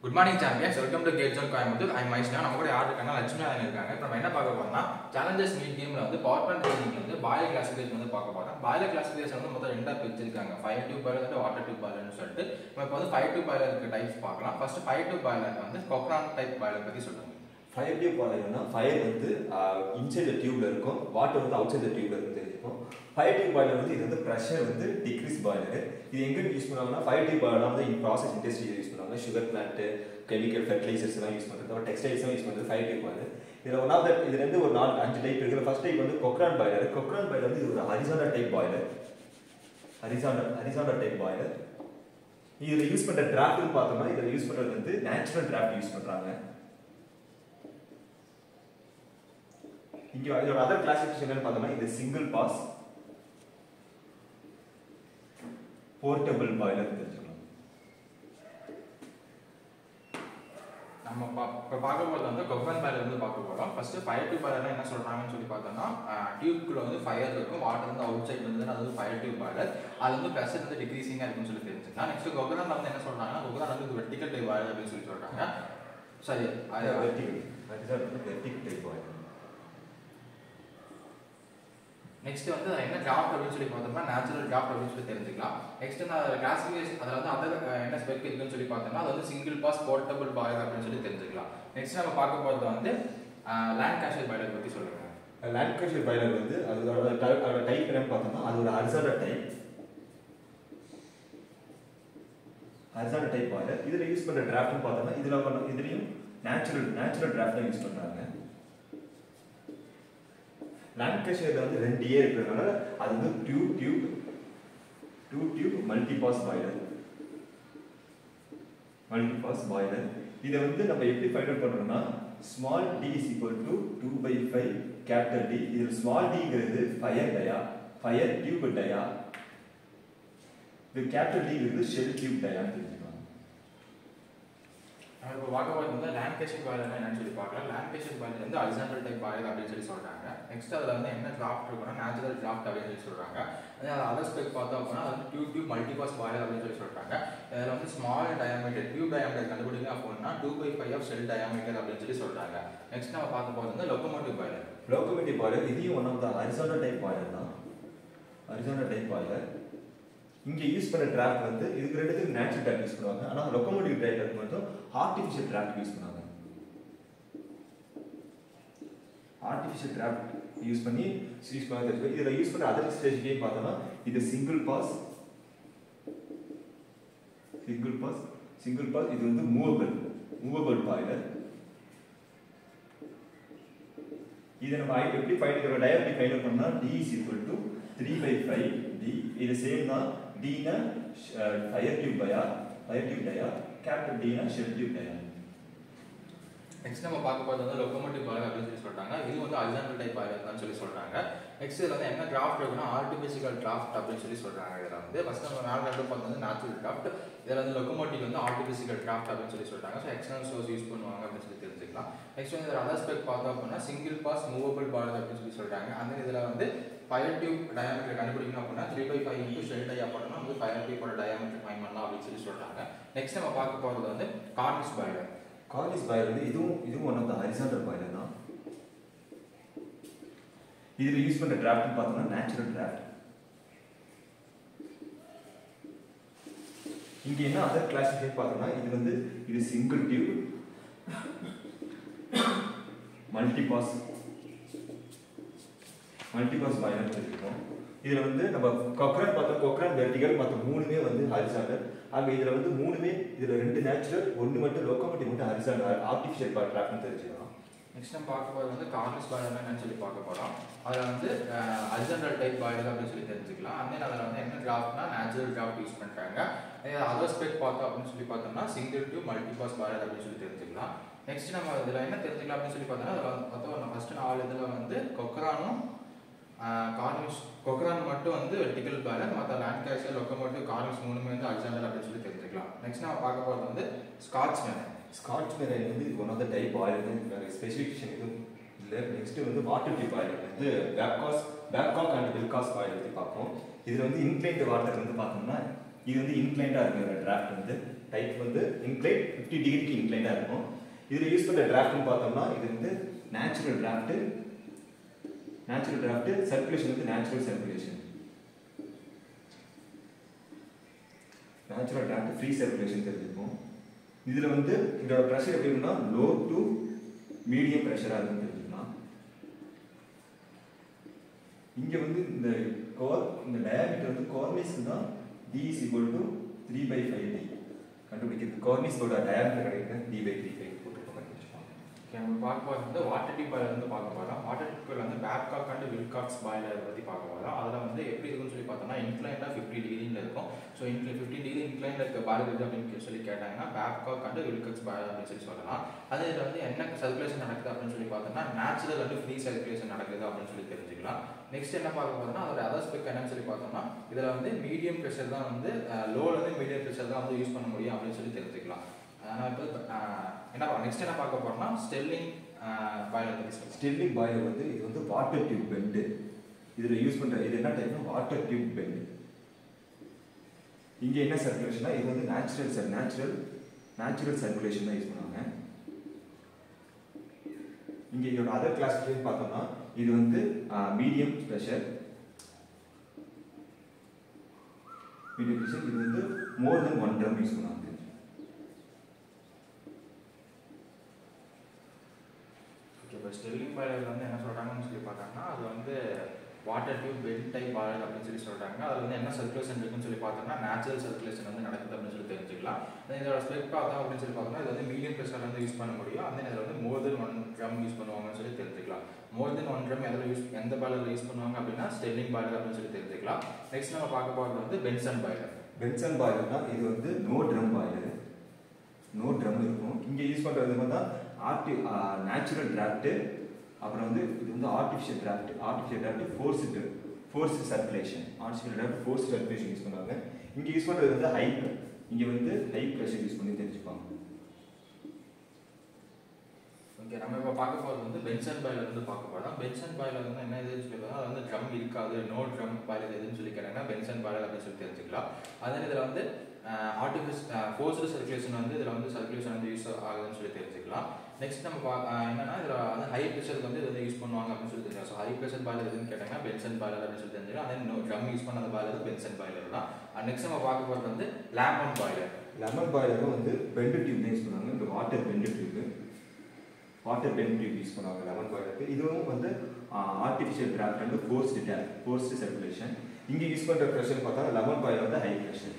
good morning champions welcome to GATE zone Coimbatore ஐ மைஸ்னா நம்ம கூட யார் இருக்காங்க லட்சுமி நாதன் இருக்காங்க இப்போ நம்ம என்ன பார்க்க போறோம்னா சேலஞ்சர்ஸ் மீட் கேம்ல வந்து பவர் பாயிண்ட் ட்ரைனிங் வந்து பாயில் கிளாசிஃபிகேஷன் வந்து பார்க்க போறோம் பாயில் கிளாசிஃபிகேஷன் வந்து மொத்தம் ரெண்டா பிரிச்சிருக்காங்க ஃபைவ் டியூப் பாய்லர் வந்து வாட்டர் டியூப் பாய்லர்னு சொல்லிட்டு நம்ம இப்போ வந்து ஃபைவ் டியூப் பாய்லர் இருக்க டைப்ஸ் பார்க்கலாம் ஃபர்ஸ்ட் ஃபைவ் டியூப் பாய்லர் வந்து கொக்ரான் டைப் பாய்லர் பத்தி சொல்லுங்க ஃபயர் டியூப் பாய்லர்னா ஃபயர் வந்து இன்சைட் த டியூப்ல இருக்கும் வாட்டர் வந்து அவுட் சைட் த டியூப்ல இருந்து தெரிஞ்சுக்கும் ஃபயர் டியூப் பாய்லர் வந்து இது வந்து ப்ரெஷர் வந்து டிக்ரீஸ் பாய்லர் இது எங்க யூஸ் பண்ணுவாங்கன்னா ஃபயர் டியூப் பாய்லர் வந்து இன் ப்ராசஸ் இண்டஸ்ட்ரியில் யூஸ் பண்ணுவாங்க சுகர் பிளான்ட் கெமிக்கல் ஃபெர்டிலைசர்ஸ் எல்லாம் யூஸ் பண்ணுறது அப்புறம் டெக்ஸ்டைல்ஸ் எல்லாம் யூஸ் பண்ணுறது ஃபயர் டியூப் பாய்லர் இதில் ஒன் ஆஃப் த இது ரெண்டு ஒரு நாலு அஞ்சு டைப் இருக்குது ஃபர்ஸ்ட் டைப் வந்து கொக்ரான் பாய்லர் கொக்ரான் பாய்லர் வந்து இது ஒரு horizontal type boiler horizontal horizontal type boiler இதில் யூஸ் பண்ணுற டிராஃப்ட்னு பார்த்தோம்னா இதில் யூஸ் பண்ணுறது வந்து நேச்சுரல் டிராஃப்ட் யூஸ் பண்ணுறாங்க இங்க இதோட அதர் கிளாசிஃபிகேஷன் என்னன்னு பார்த்தோம்னா இது சிங்கிள் பாஸ் போர்ட்டபிள் பாய்லர் தெரிஞ்சுக்கலாம் நம்ம பா- இப்போ பார்க்க போகிறது வந்து கொக்ரான் பாய்லர் வந்து பார்க்க போகிறோம் ஃபர்ஸ்ட் ஃபயர் டியூப் பாய்லர் என்ன சொல்றாங்கன்னு சொல்லி பார்த்தோம்னா டியூப்குள்ள வந்து ஃபயர் இருக்கும் வாட்டர் வந்து அவுட் சைடு வந்து அது வந்து ஃபயர் டியூப் பாய்லர் அது வந்து ப்ரெஷர் வந்து டிக்ரீசிங்காக இருக்குன்னு சொல்லி தெரிஞ்சுக்கலாம் நெக்ஸ்ட் கொக்ரான் வந்து என்ன சொல்றாங்கன்னா கொக்ரான் வந்து வெர்டிகல் டைப் பாய்லர் அப்படின்னு சொல்லி சொல்றாங்க சரி அது வெர்டிகல் ஹரிசாண்டல் வந்து வெர்டிகல் டைப் பாய்லர் நெக்ஸ்ட் வந்து அது என்ன டிராஃப்ட் அப்படின்னு சொல்லி பார்த்தோம்னா நேச்சுரல் டிராஃப்ட் அப்படின்னு சொல்லி தெரிஞ்சுக்கலாம் நெக்ஸ்ட் நான் கிளாசிஃபிகேஷன் அதில் வந்து அதர் என்ன ஸ்பெக் இருக்குன்னு சொல்லி பார்த்தோம்னா அது வந்து சிங்கிள் பாஸ் போர்ட்டபிள் பாய்லர் அப்படின்னு சொல்லி தெரிஞ்சுக்கலாம் நெக்ஸ்ட் நம்ம பார்க்க போகிறது வந்து லேண்ட் கேஷர் பாய்லர் பற்றி சொல்லுங்க லேண்ட்கஷர் பாய்லர் வந்து அதோட type- அதோட டைப் என்னன்னு பார்த்தோம்னா அது ஒரு horizontal type horizontal type boiler இதில் யூஸ் பண்ணுற டிராஃப்ட்னு பார்த்தோம்னா இதில் வந்து இதுலேயும் நேச்சுரல் நேச்சுரல் டிராஃப்ட் தான் யூஸ் பண்ணுறாங்க லேண்ட்கஷரில் வந்து ரெண்டு ஏ இருக்கிறதுனால அது வந்து tube tube two tube multi pass boiler multi pass boiler இதை வந்து நம்ம எப்படி ஃபைண்ட் அவுட் பண்ணுறோம்னா small d is equal to two by five capital D இதில் ஸ்மால் டிங்கிறது fire dia fire tube dia இது கேபிட்டல் டிங்கிறது ஷெல் டியூப் டயான்னு தெரிஞ்சுக்கலாம் நம்ம இப்போ பார்க்க போகிறது வந்து லேண்ட் கேஷர் பாய்லர் என்னன்னு சொல்லி பார்க்கலாம் லேண்ட் கேஷர் பாய்லர் வந்து அரிசாண்டல் டைப் பாய்லர் அப்படின்னு சொல்லி சொல்றாங்க நெக்ஸ்ட் அதில் வந்து என்ன டிராஃப்ட் இருக்குன்னா நேச்சுரல் டிராஃப்ட் அப்படின்னு சொல்லி சொல்றாங்க அதே அதர் ஸ்பெக் பார்த்தோம் அப்படின்னா அது வந்து டியூப் டியூப் மல்டிபாஸ் பாய்லர் அப்படின்னு சொல்லி சொல்றாங்க இதில் வந்து ஸ்மால் டயாமீட்டர் டியூப் டயாமீட்டர் கண்டுபிடிங்க அப்படின்னா two by five of shell diameter அப்படின்னு சொல்லி சொல்றாங்க நெக்ஸ்ட் நம்ம பார்க்க போகிறது வந்து லொக்கோமோட்டிவ் பாய்லர் லோகோமேட்டிவ் பாய்லர் இதையும் one of the horizontal type boiler தான் ஹரிசாண்டல் டைப் பாய்லர் இங்கே யூஸ் பண்ண டிராஃப்ட் வந்து இதுக்கு ரெண்டுத்துக்கு நேச்சுரல் டிராஃப்ட் யூஸ் பண்ணுவாங்க ஆனால் லொக்கோமோட்டிவ் டிராஃப்ட் மட்டும் ஆர்டிஃபிஷியல் டிராஃப்ட் யூஸ் பண்ணுவாங்க ஆர்டிஃபிஷியல் டிராஃப்ட் யூஸ் பண்ணி யூஸ் பண்ண தெரிஞ்சு இதில் யூஸ் பண்ண அதர் ஸ்டேஜ்லேயும் பார்த்தோம்னா இது single pass single pass single pass இது வந்து மூவபிள் மூவபிள் பாய்லர் இதை நம்ம ஐ- எப்படி ஃபைண்ட் இதோட டயபெட்டிக் ஃபைண்ட் அவுட் பண்ணா d is equal to three by five D இது சேம் தான் டினா fire tube dia fire tube dia capital டினா ஷெல் டியூப் டயா நெக்ஸ்ட் நம்ம பார்க்க போகிறது வந்து லொக்கோமோட்டிவ் பாய்லர் அப்படின்னு சொல்லி சொல்றாங்க இது வந்து அரிசாண்டல் டைப் பாய்லர் தான் சொல்லி சொல்றாங்க நெக்ஸ்ட் இதில் வந்து என்ன டிராஃப்ட் இருக்குன்னா ஆர்டிஃபிஷியல் டிராஃப்ட் அப்படின்னு சொல்லி சொல்றாங்க இதில் வந்து ஃபர்ஸ்ட் நம்ம நாலு ரெண்டு பார்த்து வந்து நேச்சுரல் டிராஃப்ட் இதில் வந்து லொக்கோமோட்டிவ் வந்து ஆர்டிஃபிஷியல் டிராஃப்ட் அப்படின்னு சொல்லி சொல்றாங்க ஸோ எக்ஸ்டர்னல் சோர்ஸ் யூஸ் பண்ணுவாங்க அப்படின்னு சொல்லி தெரிஞ்சுக்கலாம் நெக்ஸ்ட் வந்து இதில் அதர் ஸ்பெக் பார்த்தோம் அப்படின்னா சிங்கிள் பாஸ் மூவபிள் பாய்லர் அப்படின்னு சொல்லி சொல்றாங்க அந்த இதில் வந்து ஃபயர் டியூப் டயாமீட்டர் கண்டுபிடிக்கணும் அப்படின்னா three by five into shell dia போட்டோம்னா வந்து ஃபயர் டியூப்போட டயாமீட்டர் ஃபைன் பண்ணலாம் அப்படின்னு சொல்லி சொல்றாங்க நெக்ஸ்ட் நம்ம பார்க்க போகிறது வந்து கார்னிஸ் பாய்லர் கார்னிஸ் பாய்லர் வந்து இதுவும் இதுவும் one of the horizontal boiler தான் இதில் யூஸ் பண்ணுற டிராஃப்ட்னு பார்த்தோம்னா நேச்சுரல் டிராஃப்ட் இங்க என்ன அதர் கிளாசிஃபிகேட் பார்த்தோம்னா இது வந்து இது single tube multi pass multi pass boiler இருக்கும் இதுல வந்து நம்ம கொக்ரான் பார்த்தோம் கொக்ரான் வெர்டிகல் மற்ற மூணுமே வந்து ஹரிசாண்டல் ஆக இதுல வந்து மூணுமே இதுல ரெண்டு நேச்சுரல் ஒன்று மட்டும் லோக்கோமோட்டிவ் மட்டும் ஹரிசாண்டல் ஆர்டிஃபிஷியல் டிராஃப்ட்னு தெரிஞ்சுக்கலாம் நெக்ஸ்ட் நம்ம பார்க்க போகிறது வந்து கார்னிஸ் பாய்லர் என்னன்னு சொல்லி பார்க்க போகிறோம் அதில் வந்து அரிஜென்டல் டைப் பாய்லர் அப்படின்னு சொல்லி தெரிஞ்சுக்கலாம் அந்த அதில் வந்து என்ன டிராஃப்ட்னா நேச்சுரல் டிராஃப்ட் யூஸ் பண்ணுறாங்க அதர் ஸ்பெக் பார்த்தோம் அப்படின்னு சொல்லி பார்த்தோம்னா சிங்கிள் டு மல்டிபாஸ் பாய்லர் அப்படின்னு சொல்லி தெரிஞ்சுக்கலாம் நெக்ஸ்ட் நம்ம இதில் என்ன தெரிஞ்சுக்கலாம் அப்படின்னு சொல்லி பார்த்தோம்னா அதில் வந்து மொத்தம் ஃபஸ்ட்டு நாலு இதில் வந்து கொக்ரானும் கார்னிஸ் கொக்ரான் மட்டும் வந்து வெர்டிகல் பாய்லர் மற்ற லேண்ட் கேஷர் லொக்கோமோட்டிவ் கார்னிஸ் மூணுமே வந்து அரிஜென்டல் அப்படின்னு சொல்லி தெரிஞ்சுக்கலாம் நெக்ஸ்ட் நம்ம பார்க்க போகிறது வந்து ஸ்காட்ச் மேனர் ஸ்காட்ச் மெரைன் வந்து இது ஒன் ஆஃப் த டைப் ஆயில் வேறு ஸ்பெசிஃபிகேஷன் எதுவும் இல்லை நெக்ஸ்ட் வந்து வாட்டர் டிப் ஆயில் வந்து பேக்காஸ் பேக்காக் அண்ட் வில்காஸ் ஆயில் பற்றி பார்ப்போம் இதில் வந்து இன்க்ளைண்ட் வாட்டர் வந்து பார்த்தோம்னா இது வந்து இன்க்ளைண்டாக இருக்கிற டிராஃப்ட் வந்து டைப் வந்து இன்க்ளைன் ஃபிஃப்டி டிகிரிக்கு இன்க்ளைனாக இருக்கும் இதில் யூஸ் பண்ணுற டிராஃப்ட்னு பார்த்தோம்னா இது வந்து natural draft natural draft circulation வந்து natural circulation natural draft free circulation தெரிஞ்சிருக்கும் இதில் வந்து இதோட ப்ரெஷர் எப்படி இருக்குன்னா லோ டு மீடியம் ப்ரெஷராக இருக்குன்னு தெரிஞ்சுக்கலாம் இங்கே வந்து இந்த கோர் இந்த டயாமீட்டர் வந்து கோர்னிஸ் தான் d is equal to three by five D கண்டுபிடிக்கிறது கோர்னிஸோட டயாமீட்டர் கிடைக்கிறது டி பை த்ரீ ஃபைவ் போட்டு கண்டுபிடிச்சிருப்பாங்க ஓகே நம்ம பார்க்க போகிறது வந்து வாட்டர் டிப் பாய்லர் வந்து பார்க்க போகிறோம் வாட்டர் டிப் பாய்லர் வந்து பேப்காக் அண்ட் வில்காக்ஸ் பாய்லர் பற்றி பார்க்க போகிறோம் அதில் வந்து எப்படி இருக்குன்னு சொல்லி பார்த்தோம்னா இன்க்ளைண்டாக ஃபிஃப்டி டிகிரியில் இருக்கும் ஸோ இன்க்ளை ஃபிஃப்டி டிகிரி இன்க்ளைண்ட் இருக்க பாய்லர் இது அப்படின்னு சொல்லி கேட்டாங்கன்னா பேப்காக் அண்ட் வில்காக்ஸ் பாய்லர் அப்படின்னு சொல்லி சொல்லலாம் அதே இதில் வந்து என்ன சர்க்குலேஷன் நடக்குது அப்படின்னு சொல்லி பார்த்தோம்னா நேச்சுரல் வந்து ஃப்ரீ சர்க்குலேஷன் நடக்குது அப்படின்னு சொல்லி தெரிஞ்சுக்கலாம் நெக்ஸ்ட் என்ன பார்க்க போகிறோம்னா அதோட அதர் ஸ்பெக் என்னன்னு சொல்லி பார்த்தோம்னா இதில் வந்து மீடியம் ப்ரெஷர் தான் வந்து லோவில் வந்து மீடியம் ப்ரெஷர் தான் வந்து யூஸ் பண்ண முடியும் அப்படின்னு சொல்லி தெரிஞ்சுக்கலாம் நான் இப்போ என்ன நெக்ஸ்ட் என்ன பார்க்க போறோம்னா ஸ்டெல்லிங் பாய்லர் பற்றி சொல்லுங்கள் ஸ்டெர்லிங் பாய்லர் வந்து இது வந்து வாட்டர் டியூப் பெண்டு இதில் யூஸ் பண்ணுற இது என்ன டைப்னா வாட்டர் டியூப் பெண்டு இங்கே என்ன சர்க்குலேஷனா இது வந்து natural sir natural natural circulation தான் யூஸ் பண்ணுவாங்க இங்கே இதோட அதர் கிளாஸிஃபிகேஷன் பார்த்தோம்னா இது வந்து மீடியம் ப்ரெஷர் மீடியம் ப்ரெஷர் இது வந்து more than one drum use பண்ணுவாங்க ஓகே இப்போ ஸ்டெல்லிங் பாய்லர் வந்து என்ன சொல்கிறாங்கன்னு சொல்லி பார்த்தாங்கன்னா அது வந்து water tube bent type boiler அப்படின்னு சொல்லி சொல்கிறாங்க அதில் வந்து என்ன சர்க்குலேஷன் இருக்குன்னு சொல்லி பார்த்தோம்னா நேச்சுரல் சர்க்குலேஷன் வந்து நடக்குது அப்படின்னு சொல்லி தெரிஞ்சுக்கலாம் Then இதோட ஸ்பெக் பார்த்தோம் அப்படின்னு சொல்லி பார்த்தோம்னா இது வந்து மீடியம் ப்ரெஷர் வந்து யூஸ் பண்ண முடியும் அந்த இதில் வந்து more than one drum use பண்ணுவாங்கன்னு சொல்லி தெரிஞ்சுக்கலாம் மோர் தென் ஒன் ட்ரம் எதில் யூஸ் எந்த பாய்லரில் யூஸ் பண்ணுவாங்க அப்படின்னா ஸ்டெல்லிங் பாய்லர் அப்படின்னு சொல்லி தெரிஞ்சுக்கலாம் நெக்ஸ்ட் நம்ம பார்க்க போகிறது வந்து பென்சன் பாய்லர் பென்சன் பாய்லர்னா இது வந்து no drum boiler no drum இருக்கும் இங்கே யூஸ் பண்ணுறது பார்த்தா ஆர்டி நேச்சுரல் டிராஃப்ட்டு அப்புறம் வந்து இது வந்து artificial draft artificial draft forced force circulation artificial draft force circulation use பண்ணுவாங்க இங்கே யூஸ் பண்ணுறது வந்து ஹை இங்கே வந்து ஹை ப்ரெஷர் யூஸ் பண்ணி தெரிஞ்சுப்பாங்க ஓகே நம்ம இப்போ பார்க்க போகிறது வந்து பென்சன் பாய்லர் வந்து பார்க்க போகிறோம் பென்சன் பாய்லர் வந்து என்ன இதுன்னு சொல்லி பார்த்தா அது வந்து ட்ரம் இருக்காது நோ ட்ரம் பாய்லர் எதுன்னு சொல்லி கேட்டாங்கன்னா பென்சன் பாய்லர் அப்படின்னு சொல்லி தெரிஞ்சுக்கலாம் அதே இதில் வந்து ஆர்டிஃபிஸ் ஃபோர்ஸ்டு சர்க்குலேஷன் வந்து இதில் வந்து சர்க்குலேஷன் வந்து யூஸ் ஆகுதுன்னு சொல்லி தெரிஞ்சுக்கலாம் நெக்ஸ்ட் நம்ம பா அஹ் என்னன்னா இதில் வந்து ஹை ப்ரெஷருக்கு வந்து இது வந்து யூஸ் பண்ணுவாங்க அப்படின்னு சொல்லி தெரியும் ஸோ ஹை ப்ரெஷர் பாய்லர் எதுன்னு கேட்டாங்கன்னா பென்சன் பாய்லர் அப்படின்னு சொல்லி தெரிஞ்சுக்கலாம் அதே நோ ட்ரம் யூஸ் பண்ணாத பாய்லர் பென்சன் பாய்லர் தான் நெக்ஸ்ட் நம்ம பார்க்க போகிறது வந்து லேமன் பாய்லர் லெமன் பாய்லரும் வந்து பெண்டு டியூப் யூஸ் பண்ணுவாங்க இந்த water bent tube water bent tube use பண்ணுவாங்க லெமன் பாய்லருக்கு இதுவும் வந்து ஆர்டிஃபிஷியல் டிராஃப்ட் அண்ட் ஃபோர்ஸ்டு டேப் ஃபோர்ஸ்டு சர்க்குலேஷன் இங்கே யூஸ் பண்ணுற ப்ரெஷர் பார்த்தா லெமன் பாய்லர் வந்து ஹை ப்ரெஷர்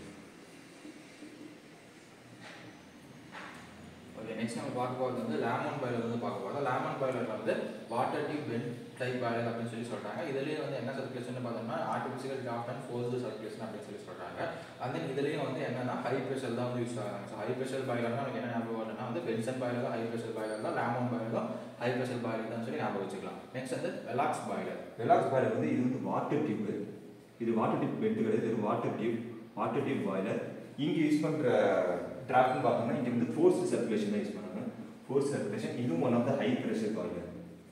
ஓகே நெக்ஸ்ட் நம்ம பார்க்க போகிறது வந்து லேமன் பாய்லர் வந்து பார்க்க போகிறோம் லேமன் பாய்லர் வந்து water tube bent type boiler அப்படின்னு சொல்லி சொல்கிறாங்க இதுலேயே வந்து என்ன சர்க்குலேஷன் பார்த்தோம்னா artificial draft and forced circulation அப்படின்னு சொல்லி சொல்கிறாங்க அந்த இதுலேயும் வந்து என்னன்னா ஹை ப்ரெஷர் தான் வந்து யூஸ் ஆகிறாங்க ஸோ ஹை ப்ரெஷர் பாய்லர்னா நமக்கு என்ன ஞாபகம் வரும்னா வந்து Benson boiler high pressure boiler தான் லேமன் பாய்லரும் ஹை ப்ரெஷர் பாய்லர் தான் சொல்லி ஞாபகம் வச்சுக்கலாம் நெக்ஸ்ட் வந்து வெலாக்ஸ் பாய்லர் வெலாக்ஸ் பாய்லர் வந்து இது வந்து வாட்டர் டியூப் இது வாட்டர் டியூப் பெண்ட் கிடையாது இது water tube water tube boiler இங்கே யூஸ் பண்ணுற டிராஃப்ட்னு பார்த்தோம்னா இங்கே வந்து ஃபோர்ஸ் சர்க்குலேஷன் தான் யூஸ் பண்ணுறாங்க ஃபோர்ஸ் சர்க்குலேஷன் இதுவும் one of the high pressure boiler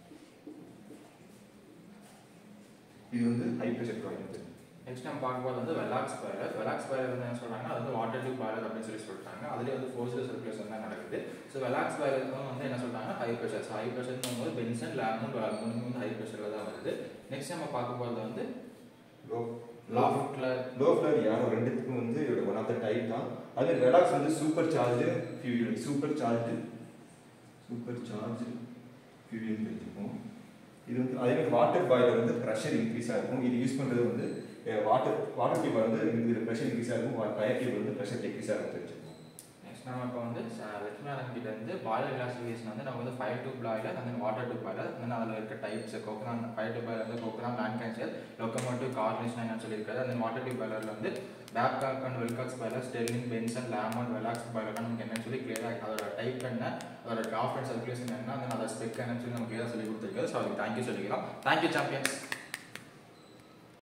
இது வந்து ஹை ப்ரெஷர் பாய்லர் நெக்ஸ்ட் நம்ம பார்க்க போகிறது வந்து வெலாக்ஸ் பாய்லர் வெலாக்ஸ் பாய்லர் வந்து என்ன சொல்கிறாங்க அது வந்து வாட்டர் டியூப் பாய்லர் அப்படின்னு சொல்லி சொல்கிறாங்க அதுலேயே வந்து ஃபோர்ஸ்டு சர்க்குலேஷன் தான் நடக்குது ஸோ வெலாக்ஸ் பாய்லர் வந்து என்ன சொல்கிறாங்க ஹை ப்ரெஷர் ஹை ப்ரெஷர்னு போது பென்சன் லேமன் மூணுமே வந்து ஹை ப்ரெஷரில் தான் வருது நெக்ஸ்ட் நம்ம பார்க்க போகிறது வந்து லோ லாஃப்ட்லர் லோ ஃப்ளவர் யாரோ ரெண்டுத்துக்கும் வந்து இதோட ஒன் ஆஃப் த டைப் தான் அது வெலாக்ஸ் வந்து சூப்பர் சார்ஜ் ஃபியூரியல் சூப்பர் சார்ஜ் சூப்பர் சார்ஜ் ஃபியூரியல் வச்சுருக்கோம் இது வந்து அதே மாதிரி வாட்டர் பாய்லர் வந்து ப்ரெஷர் இன்க்ரீஸாக இருக்கும் இது யூஸ் பண்ணுறது வந்து வாட்டர் வாட்டர் டியூப் வந்து இது ப்ரெஷர் இன்க்ரீஸாக இருக்கும் ஃபயர் டியூப் வந்து ப்ரெஷர் டிக்ரீஸாக இருக்கும் வச்சுருக்கோம் நெக்ஸ்ட் நம்ம இப்போ வந்து லட்சுமணன் கிட்ட இருந்து பாய்லர் கிளாசிஃபிகேஷன் வந்து நம்ம வந்து ஃபைவ் டூப் பாய்லர் அந்த வாட்டர் டூப் பாய்லர் தென் அதில் இருக்க types Cochran fire tube boiler வந்து கோக்ரான் லேண்ட் கேன்சர் லொக்கமோட்டிவ் கார்னிஷன் என்னன்னு சொல்லியிருக்காரு அந்த வாட்டர் டியூப் பாய்லரில் வந்து Babcock and Wilcox boiler Stirling Benson Lamont Velox boiler நமக்கு என்னன்னு சொல்லி கிளியராக அதோட டைப் என்ன அதோட கிராஃப்ட் அண்ட் சர்க்குலேஷன் என்ன அந்த அதோட ஸ்பெக் என்னன்னு சொல்லி நமக்கு கிளியராக சொல்லி கொடுத்துருக்காரு ஸோ அதுக்கு தேங்க்யூ சொல்லிக்கிறோம் தேங்க்யூ சாம்பியன்ஸ்